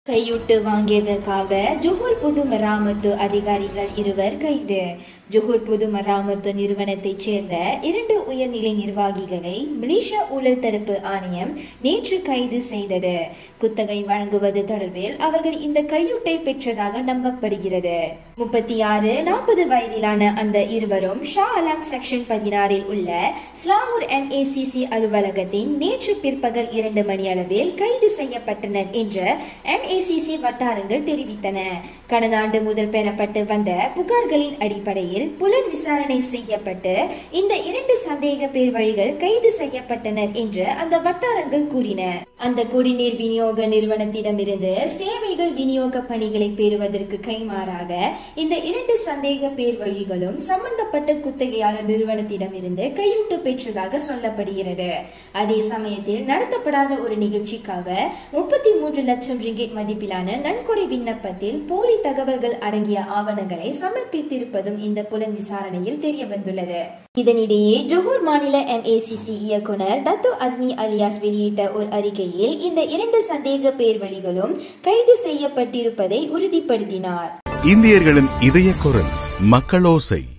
கையூட்டு வாங்கியதற்காக ஜொஹூர் பொது மராமத்து அதிகாரிகள் இருவர் கைது ஜொஹூர் பொது மராமத்து நிறுவனத்தைச் சேர்ந்த இரண்டு உயர்நிலை நிர்வாகிகளை மலேசியா ஊழல் தடுப்பு ஆணையம் நேற்று கைது செய்தது குத்தகை வழங்குவது தொடர்பில் அவர்கள் இந்த கையூட்டை பெற்றதாக நம்பப்படுகிறது முப்பத்தி ஆறு நாற்பது வயதிலான அந்த இருவரும் ஷா அலாம் செக்ஷன் பதினாறில் உள்ள ஸ்லாங்கூர் எம்ஏசிசி அலுவலகத்தின் நேற்று பிற்பகல் இரண்டு மணி அளவில் கைது செய்யப்பட்டனர் என்று எம்ஏசிசி வட்டாரங்கள் தெரிவித்தன கடந்த ஆண்டு முதல் பெறப்பட்டு வந்த புகார்களின் அடிப்படையில் புலன் விசாரணை செய்யப்பட்டு இந்த இரண்டு சந்தேக பேர் வழிகள் கைது செய்யப்பட்டனர் என்று அந்த வட்டாரங்கள் கூறின அந்த குடிநீர் விநியோக நிறுவனத்திடமிருந்து சேவைகள் விநியோக பணிகளை பெறுவதற்கு கைமாறாக இந்த இரண்டு சந்தேக பேர் வழிகளும் சம்பந்தப்பட்ட குத்தகையாளர் நிறுவனத்திடமிருந்து கையூட்டு பெற்றதாக சொல்லப்படுகிறது அதே சமயத்தில் நடத்தப்படாத ஒரு நிகழ்ச்சிக்காக முப்பத்தி மூன்று லட்சம் ரிங்கெட் மதிப்பிலான நன்கொடை விண்ணப்பத்தில் போலி தகவல்கள் அடங்கிய ஆவணங்களை சமர்ப்பித்திருப்பதும் இந்த புலன் விசாரணையில் தெரிய வந்துள்ளது இதனிடையே ஜொஹூர் மாநில எம்ஏசிசி இயக்குனர் டத்து அஸ்மி அலியாஸ் வெளியிட்ட ஒரு அறிக்கையில் இந்த இரண்டு சந்தேக பேர் வழிகளும் கைது செய்யப்பட்டிருப்பதை உறுதிப்படுத்தினார் இந்தியர்களின் இதய குரல் மக்களோசை